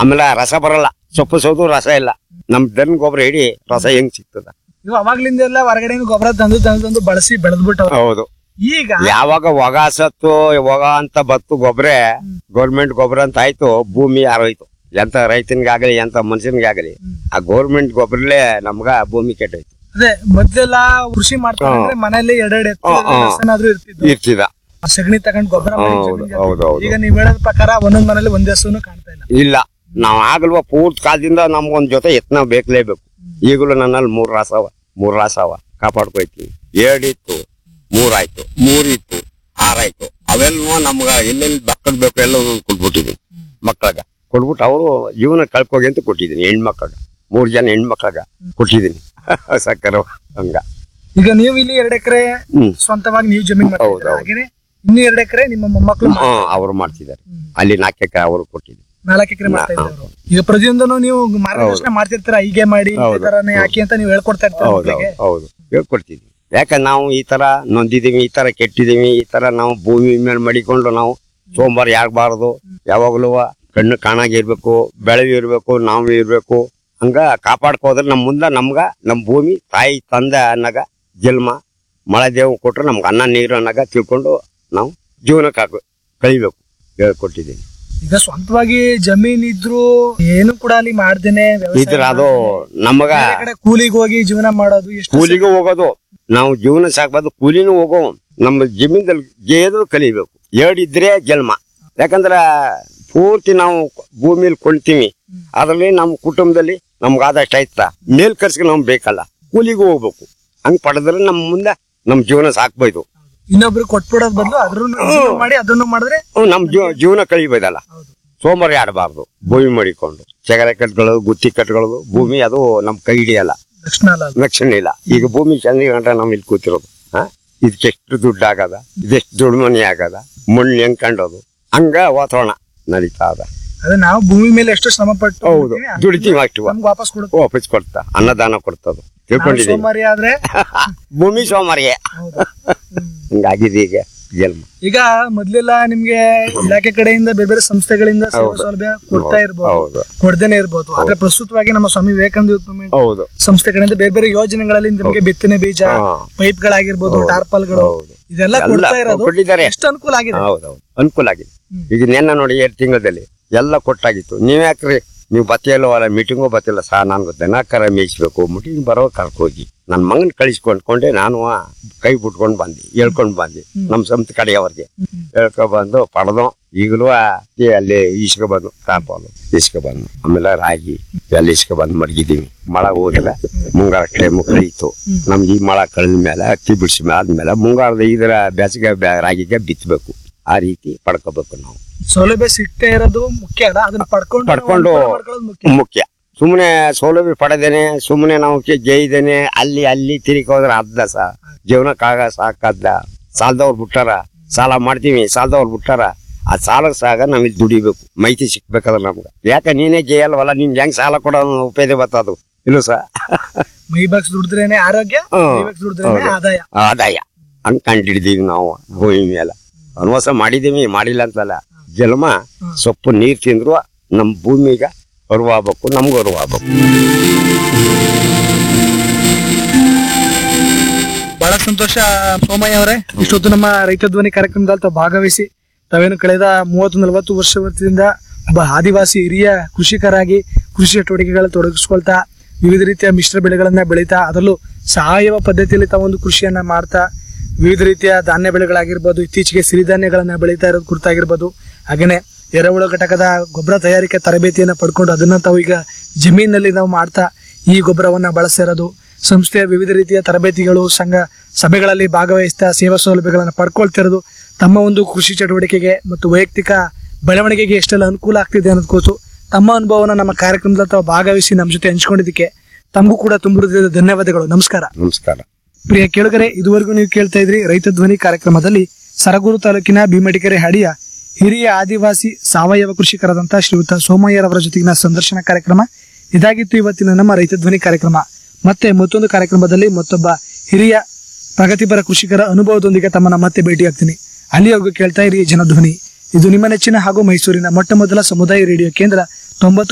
ಆಮೇಲೆ ರಸ ಬರಲ್ಲ ಸೊಪ್ಪು ಸೋದು ರಸ ಇಲ್ಲ ನಮ್ ದನ ಗೊಬ್ಬರ ಹಿಡಿ ರಸ ಹೆಂಗ್ ಸಿಗ್ತದ ನೀವು ಅವಾಗ್ಲಿಂದ ಎಲ್ಲ ಹೊರಗಡೆ ಗೊಬ್ಬರ ತಂದು ತಂದು ತಂದು ಬಳಸಿ ಬೆಳೆದ್ಬಿಟ್ಟವ್ರು ಹೌದು ಈಗ ಯಾವಾಗ ಹೊಗ ಸತ್ತು ಹೊಗ ಅಂತ ಬತ್ತು ಗೊಬ್ಬರ ಗೌರ್ಮೆಂಟ್ ಗೊಬ್ಬರ ಅಂತ ಆಯ್ತು ಭೂಮಿ ಯಾರೋಯ್ತು ಎಂತ ರೈತನಿಗಾಗಲಿ ಎಂತ ಮನುಷ್ಯನಿಗಾಗಲಿ ಆ ಗೌರ್ಮೆಂಟ್ ಗೊಬ್ಬರಲೇ ನಮ್ಗ ಭೂಮಿ ಕೆಟ್ಟೋಯ್ತು ಅದೇ ಮೊದ್ಲೆಲ್ಲ ಕೃಷಿ ಮಾಡ್ತಾರೆ ಅಂದ್ರೆ ಮನೇಲಿ ಎರಡೆರಡು ಎತ್ತು ಹಾ, ಹಾ. ಹಸನಾದ್ರೂ ಇರ್ತಿದ್ವು ಇರ್ತಿದ ಆ ಸಗಣಿ ತಗೊಂಡ್ ಗೊಬ್ಬರ ಮಾಡಿ ಹೌದು, ಜಮೀನ್ಗೆ ಹೌದು, ಹಾಕ್ತಿದ್ರು. ಹೌದು. ಈಗ ನೀವ್ ಹೇಳೋದ್ ಪ್ರಕಾರ ಒಂದೊಂದ್ ಮನೇಲಿ ಒಂದ್ ಹಸುನು ಕಾಣ್ತಾ ಇಲ್ಲ ಇಲ್ಲ ನಾವ್ ಆಗಲ್ವ ಪೂರ್ತಿ ಕಾಲದಿಂದ ನಮ್ಗೊಂದ್ ಜೊತೆ ಎತ್ನ ಬೇಕಲೇಬೇಕು ಈಗಲೂ ನನ್ನಲ್ಲಿ ಮೂರ್ ರಾಸವ ಮೂರ್ ರಾಸವ ಕಾಪಾಡ್ಕೊಯ್ತೀವಿ ಎರಡಿತ್ತು ಮೂರಾಯ್ತು ಮೂರಿತ್ತು ಆರಾಯ್ತು ಅವೆಲ್ಲವೂ ನಮ್ಗ ಎಲ್ಲೆಲ್ಲಿ ಮಕ್ಕಳು ಬೇಕು ಎಲ್ಲ ಕೊಟ್ಬಿಟ್ಟಿದೀನಿ ಮಕ್ಕಳಗ ಕೊಟ್ಬಿಟ್ಟು ಅವರು ಜೀವನ ಕಳ್ಕೋಗಿ ಅಂತ ಕೊಟ್ಟಿದ್ದೀನಿ ಹೆಣ್ಮಕ್ಳಗ ಮೂರ್ ಜನ ಹೆಣ್ಮಕ್ಳಗ ಕೊಟ್ಟಿದ್ದೀನಿ ಸಕ್ಕರೆ ಹಂಗ ಈಗ ನೀವು ಇಲ್ಲಿ ಎರಡ್ ಎಕರೆ ಹ್ಮ್ ಸ್ವಂತವಾಗಿ ನೀವು ಜಮೀನ್ ಹೌದು, ಮಾಡ್ತೀರಾ ಹೌದು. ಹಾಗೇನೆ ಇನ್ನು ಎರಡ್ ಎಕರೆ ನಿಮ್ಮ ಮೊಮ್ಮಕ್ಳು ಹಾ ಅವ್ರು ಮಾಡ್ತಿದ್ದಾರೆ ಅಲ್ಲಿ ನಾಲ್ಕು ಎಕರೆ ಅವರು ಕೊಟ್ಟಿದ್ದೀನಿ ನಾಲ್ಕು ಎಕರೆ ಮಾಡ್ತಾ ಇದ್ದಾರೆ ಅವ್ರು. ಈಗ ಪ್ರತಿಯೊಂದನು ನೀವು ಮಾರ್ಗದರ್ಶನ ಮಾಡ್ತಿರ್ತೀರಾ ಹೀಗೆ ಮಾಡಿ ಈ ಹೌದು. ತರನೇ ಹಾಕಿ ಅಂತ ನೀವು ಹೇಳ್ಕೊಡ್ತಾ ಇರ್ತೀರಾ ಹೌದು ಮಕ್ಳಿಗೆ. ಹೌದು ಹೇಳ್ಕೊಡ್ತಿದ್ವಿ ಯಾಕಂದ್ರೆ ನಾವು ಈ ತರ ನೊಂದಿದೀವಿ ಈ ತರ ಕೆಟ್ಟಿದೀವಿ ಈ ತರ ನಾವು ಭೂಮಿ ಮೇಲೆ ಮಡಿಕೊಂಡು ನಾವು ಸೋಮವಾರ ಯಾಗಬಾರದು ಯಾವಾಗಲೂ ಕಣ್ಣು ಕಾಣಾಗ ಇರ್ಬೇಕು ಬೆಳವಿ ಇರ್ಬೇಕು ನಾವು ಇರ್ಬೇಕು ಹಂಗ ಕಾಪಾಡ್ಕೋದ್ರೆ ನಮ್ ಮುಂದ ನಮ್ಗ ನಮ್ ಭೂಮಿ ತಾಯಿ ತಂದೆ ಅನ್ನಗ ಜನ್ಮ ಮಳೆ ದೇವ್ ಕೊಟ್ರೆ ನಮ್ಗೆ ಅನ್ನ ನೀರು ಅನ್ನಗ ತಿಳ್ಕೊಂಡು ನಾವು ಜೀವನಕ್ಕೆ ಹಾಕು ಕಳಿಬೇಕು ಹೇಳ್ಕೊಟ್ಟಿದ್ದೀನಿ ಈಗ ಸ್ವಂತವಾಗಿ ಜಮೀನ್ ಇದ್ರು ಏನು ಕೂಡ ಅಲ್ಲಿ ಮಾಡ್ದೇನೆ ವ್ಯವಸಾಯ ಇದ್ರ ಅದು ಮಾಡ್ದೇನೆ ನಮಗ ಬೇರೆ ಕಡೆ ಕೂಲಿಗೆ ಹೋಗಿ ಜೀವನ ಮಾಡೋದು ಎಷ್ಟು ಕೂಲಿಗೂ ಹೋಗೋದು ನಾವು ಜೀವನ ಸಾಕ್ಬಾರ್ದು ಕೂಲಿನೂ ಹೋಗೋ ನಮ್ಮ ಜಮೀನ್ದಲ್ಲಿ ಗೇದು ಕಲಿಬೇಕು ಎರಡಿದ್ರೆ ಜನ್ಮ ಯಾಕಂದ್ರ ಪೂರ್ತಿ ನಾವು ಭೂಮಿಲಿ ಕೊಂಡ್ತೀವಿ ಅದ್ರಲ್ಲಿ ನಮ್ಮ ಕುಟುಂಬದಲ್ಲಿ ನಮ್ಗೆ ಆದಷ್ಟು ಆಯ್ತಾ ಮೇಲ್ ಖರ್ಚಿಗೆ ನಮ್ಗೆ ಬೇಕಲ್ಲ ಕೂಲಿಗೂ ಹೋಗ್ಬೇಕು ಹಂಗ್ ಪಡೆದ್ರೆ ನಮ್ಮ ಮುಂದೆ ನಮ್ಮ ಜೀವನ ಸಾಕ್ಬೋದು ಇನ್ನೊಬ್ರು ಕೊಟ್ಬಿಡೋದ್ ಬದಲು ಅದ್ರನ್ನು ಮಾಡಿ ಅದನ್ನು ಮಾಡಿದ್ರೆ ಹ್ಮ್, ನಮ್ ಜೀವ ಜೀವನ ಕಳಿಬೋದಲ್ಲ ಹೌದು ಸೋಮವಾರ ಆಡಬಾರ್ದು ಭೂಮಿ ಮಾಡಿಕೊಂಡು ಚಗರೆ ಕಟ್ಕೊಳ್ಳೋದು ಗುತ್ತಿ ಕಟ್ಕೊಳ್ಳೋದು ಭೂಮಿ ಅದು ನಮ್ ಕೈ ಹಿಡಿಯಲ್ಲ ತಕ್ಷಣ ಅಲ್ಲ ಅದು. ಲಕ್ಷಣ ಇಲ್ಲ ಈಗ ಭೂಮಿ ಚಂದ ಗಂಟ ನಾವ್ ಇಲ್ಲಿ ಕೂತಿರೋದು ಹಾ ಇದಕ್ಕೆಷ್ಟು ದುಡ್ಡು ಆಗದ ಇದೆಷ್ಟು ದುಡ್ಮನಿ ಆಗದ ಮಣ್ಣು ಹೆಂಗ್ ಕಂಡೋದು ಹಂಗ ವಾತಾವರಣ ನಡೀತಾ ಅದ ಅದೇ ನಾವು ಭೂಮಿ ಮೇಲೆ ಎಷ್ಟು ಶ್ರಮ ಪಟ್ಟು ಹೌದು ಮಾಡ್ತೀವಿ, ಅದು ದುಡಿತೀವಿ ಅಷ್ಟು ನಮ್ಗೆ ವಾಪಸ್ ಕೊಡುತ್ತೆ ವಾಪಸ್ ಕೊಡ್ತಾ ಅನ್ನದಾನ ಕೊಡ್ತದ ನಾವು ತಿಳ್ಕೊಂಡಿದ್ದೀನಿ ಸೋಮಾರಿ ಆದ್ರೆ ಭೂಮಿ ಸೋಮಾರಿಗೆ ಹೌದು ಹ್ಮ್. ಹಿಂಗಾಗಿದೆ ಈಗ ಜನ್ಮ ಈಗ ಮೊದ್ಲೆಲ್ಲ ನಿಮ್ಗೆ ಇಲಾಖೆ ಕಡೆಯಿಂದ ಬೇರೆ ಬೇರೆ ಸಂಸ್ಥೆಗಳಿಂದ ಸೇವಾ ಹೌದು. ಸೌಲಭ್ಯ ಕೊಡ್ತಾ ಇರ್ಬೋದು ಹೌದು ಕೊಡ್ದೇನೆ ಇರ್ಬೋದು ಆದ್ರೆ ಪ್ರಸ್ತುತವಾಗಿ ನಮ್ಮ ಸ್ವಾಮಿ ವಿವೇಕಾನಂದ ಯೂತ್ ಮೂವ್ಮೆಂಟ್ ಹೌದು ಸಂಸ್ಥೆ ಕಡೆಯಿಂದ ಬೇರೆ ಬೇರೆ ಯೋಜನೆಗಳಲ್ಲಿ ನಿಮ್ಗೆ ಬಿತ್ತನೆ ಬೀಜ ಹಾ. ಪೈಪ್ ಗಳಾಗಿರ್ಬೋದು ಹೌದು. ಟಾರ್ಪಲ್ಗಳು ಹೌದು ಇದೆಲ್ಲ ಎಲ್ಲ ಕೊಡ್ತಾ ಇರೋದು ಕೊಟ್ಟಿದ್ದಾರೆ ಎಷ್ಟು ಅನುಕೂಲ ಆಗಿದೆ ಹೌದೌದು ಅನುಕೂಲ ಆಗಿದೆ ಹ್ಮ್. ಈಗ ನೆನ್ನ ನೋಡಿ ಎರಡು ತಿಂಗಳಲ್ಲಿ ಎಲ್ಲ ಕೊಟ್ಟಾಗಿತ್ತು ನೀವ್ ಯಾಕ್ರಿ ನೀವು ಬತ್ತಿಯಲ್ಲವಲ್ಲ ಮೀಟಿಂಗು ಬತ್ತಿಲ್ಲ ಸಾ ನಾನು ದನ ಕರ ಮೇಯಿಸ್ಬೇಕು ಮೀಟಿಂಗ್ ಬರೋ ಕರ್ಕೋಗಿ ನನ್ನ ಮಗನ್ ಕಳಿಸ್ಕೊಂಡ್ಕೊಂಡೆ ನಾನು ಆ ಕೈ ಬಿಟ್ಕೊಂಡ್ ಬಂದೆ ಹೇಳ್ಕೊಂಡ್ ಬಂದೆ ಹ್ಮ್. ನಮ್ ಸಂತ ಕಡೆಯವ್ರಿಗೆ ಹ್ಮ್. ಹೇಳ್ಕೊ ಬಂದು ಪಡೆದು ಈಗಲೂ ಆ ಈ ಅಲ್ಲಿ ಇಸ್ಕೊ ಬಂದು ಟಾರ್ಪಾಲು ಇಸ್ಕೊ ಬಂದು ಆಮೇಲೆ ರಾಗಿ ಎಲ್ಲ ಇಸ್ಕೊ ಬಂದು ಮಡಗಿದೀವಿ ಮಳ ಹೋದಿಲ್ಲ ಮುಂಗಾರ ಟೈಮು ಕಳೀತು ಹ್ಮ್. ನಮ್ಗೆ ಈ ಮಳ ಕಳೆದ ಮೇಲೆ ಅಕ್ಕಿ ಬಿಡಿಸಿ ಆದ್ಮೇಲೆ ಮುಂಗಾರದ ಇದರ ಬೇಸಿಗೆ ಬ್ಯಾ- ರಾಗಿಗೆ ಬಿತ್ತಬೇಕು ಆ ರೀತಿ ಪಡ್ಕೋಬೇಕು ನಾವು ಸೌಲಭ್ಯ ಸಿಗ್ತಾ ಇರೋದು ಮುಖ್ಯ ಅಲ್ಲ ಅದನ್ನ ಪಡ್ಕೊಂಡು ಪಡ್ಕೊಂಡು ಅನುಕೂಲ ಮಾಡ್ಕೊಳ್ಳೋದು ಮುಖ್ಯ ಮುಖ್ಯ ಸುಮ್ಮನೆ ಸೌಲಭ್ಯ ಪಡೆದೇನೆ ಸುಮ್ಮನೆ ನಾವು ಕೆ- ಜೈದೇನೆ ಅಲ್ಲಿ ಅಲ್ಲಿ ತಿರುಗಿ ಹೋದ್ರೆ ಅದ್ದ ಸಾ ಜೀವನಕ್ಕಾಗ ಸಾಕದ್ದ ಸಾಲದವ್ರು ಬಿಟ್ಟಾರ ಸಾಲ ಮಾಡ್ತೀವಿ ಸಾಲದವ್ರು ಬಿಟ್ಟಾರ ಆ ಸಾಲಕ್ಕೆ ಸಾಗ ನಾವ್ ಇಲ್ಲಿ ದುಡಿಬೇಕು ಮಾಹಿತಿ ಸಿಕ್ಬೇಕಲ್ಲ ನಮ್ಗೆ ಯಾಕೆ ನೀನೇ ಜೈಯಲ್ವಲ್ಲ ನಿನ್ ಹೆಂಗ್ ಸಾಲ ಕೊಡೋ ಉಪಯೋಗ ಬರ್ತದು ಇಲ್ಲ ಸಾ ಮೈ ಬಾಕ್ಸ್ ದುಡಿದ್ರೇನೆ ಆರೋಗ್ಯ ಹ್ಮ್. ಮೈ ಬಾಕ್ಸ್ ದುಡಿದ್ರೇನೆ ಹೌದು. ಆದಾಯ ಆದಾಯ ಹಂಗ್ ಕಂಡಿಡಿದೀವಿ ನಾವು ಭೂಮಿ ಮೇಲೆ ಅನ್ವಾಸ ಮಾಡಿದೀವಿ ಮಾಡಿಲ್ಲ ಅಂತಲ್ಲ ಜನ್ಮ ಹ್ಮ್. ಸೊಪ್ಪು ನೀರ್ ತಿಂದ್ರು ನಮ್ ಭೂಮಿಗೆ ಅರಿವಾಗಬೇಕು ನಮ್ಗೂ ಅರಿವಾಗಬೇಕು ಬಹಳ ಸಂತೋಷ ಸೋಮಯ್ಯ ಅವರೇ ಇಷ್ಟೊತ್ತು ನಮ್ಮ ರೈತ ಧ್ವನಿ ಕಾರ್ಯಕ್ರಮದಲ್ಲಿ ತಾವು ಭಾಗವಹಿಸಿ ತಾವೇನು ಕಳೆದ ಮೂವತ್ತು ನಲವತ್ತು ವರ್ಷದಿಂದ ಒಬ್ಬ ಆದಿವಾಸಿ ಹಿರಿಯ ಕೃಷಿಕರಾಗಿ ಕೃಷಿ ಚಟುವಟಿಕೆಗಳಲ್ಲಿ ತೊಡಗಿಸ್ಕೊಳ್ತಾ ವಿವಿಧ ರೀತಿಯ ಮಿಶ್ರ ಬೆಳೆಗಳನ್ನ ಬೆಳೀತಾ ಅದರಲ್ಲೂ ಸಾವಯವ ಪದ್ಧತಿಯಲ್ಲಿ ತಾವೊಂದು ಕೃಷಿಯನ್ನ ಮಾಡ್ತಾ ವಿವಿಧ ರೀತಿಯ ಧಾನ್ಯ ಬೆಳೆಗಳಾಗಿರ್ಬೋದು ಇತ್ತೀಚೆಗೆ ಸಿರಿಧಾನ್ಯಗಳನ್ನ ಬೆಳೀತಾ ಇರೋದು ಕುರಿತಾಗಿರ್ಬೋದು ಹಾಗೇನೆ ಎರೆಹುಳ ಘಟಕದ ಗೊಬ್ಬರ ತಯಾರಿಕೆ ತರಬೇತಿಯನ್ನ ಪಡ್ಕೊಂಡು ಅದನ್ನ ತಾವು ಈಗ ಜಮೀನಲ್ಲಿ ನಾವು ಮಾಡ್ತಾ ಈ ಗೊಬ್ಬರವನ್ನ ಬಳಸಿರೋದು ಸಂಸ್ಥೆಯ ವಿವಿಧ ರೀತಿಯ ತರಬೇತಿಗಳು ಸಂಘ ಸಭೆಗಳಲ್ಲಿ ಭಾಗವಹಿಸ್ತಾ ಸೇವಾ ಸೌಲಭ್ಯಗಳನ್ನು ಪಡ್ಕೊಳ್ತಿರೋದು ತಮ್ಮ ಒಂದು ಕೃಷಿ ಚಟುವಟಿಕೆಗೆ ಮತ್ತು ವೈಯಕ್ತಿಕ ಬೆಳವಣಿಗೆಗೆ ಎಷ್ಟೆಲ್ಲ ಅನುಕೂಲ ಆಗ್ತಿದೆ ಅನ್ನೋದಕ್ಕೋಸು ತಮ್ಮ ಅನುಭವನ ನಮ್ಮ ಕಾರ್ಯಕ್ರಮದಲ್ಲಿ ತಾವು ಭಾಗವಹಿಸಿ ನಮ್ಮ ಜೊತೆ ಹಂಚ್ಕೊಂಡಿದ್ದಕ್ಕೆ ತಮಗೂ ಕೂಡ ತುಂಬ ಹೃದಯದ ಧನ್ಯವಾದಗಳು ನಮಸ್ಕಾರ ನಮಸ್ಕಾರ ಪ್ರಿಯ ಕೇಳುಗರೆ ಇದುವರೆಗೂ ನೀವು ಕೇಳ್ತಾ ಇದ್ರಿ ರೈತ ಧ್ವನಿ ಕಾರ್ಯಕ್ರಮದಲ್ಲಿ ಸರಗೂರು ತಾಲೂಕಿನ ಭೀಮಟಿಕೆರೆ ಹಡಿಯ ಹಿರಿಯ ಆದಿವಾಸಿ ಸಾವಯವ ಕೃಷಿಕರಾದಂತಹ ಶ್ರೀಯುತ ಸೋಮಯ್ಯರವರ ಜೊತೆಗಿನ ಸಂದರ್ಶನ ಕಾರ್ಯಕ್ರಮ ಇದಾಗಿತ್ತು ಇವತ್ತಿನ ನಮ್ಮ ರೈತ ಧ್ವನಿ ಕಾರ್ಯಕ್ರಮ ಮತ್ತೆ ಮತ್ತೊಂದು ಕಾರ್ಯಕ್ರಮದಲ್ಲಿ ಮತ್ತೊಬ್ಬ ಹಿರಿಯ ಪ್ರಗತಿಪರ ಕೃಷಿಕರ ಅನುಭವದೊಂದಿಗೆ ತಮ್ಮನ್ನ ಮತ್ತೆ ಭೇಟಿಯಾಗ್ತೀನಿ ಅಲ್ಲಿಯವರೆಗೂ ಕೇಳ್ತಾ ಇರಿ ಜನಧ್ವನಿ ಇದು ನಿಮ್ಮ ನೆಚ್ಚಿನ ಹಾಗೂ ಮೈಸೂರಿನ ಮೊಟ್ಟ ಮೊದಲ ಸಮುದಾಯ ರೇಡಿಯೋ ಕೇಂದ್ರ ತೊಂಬತ್ತು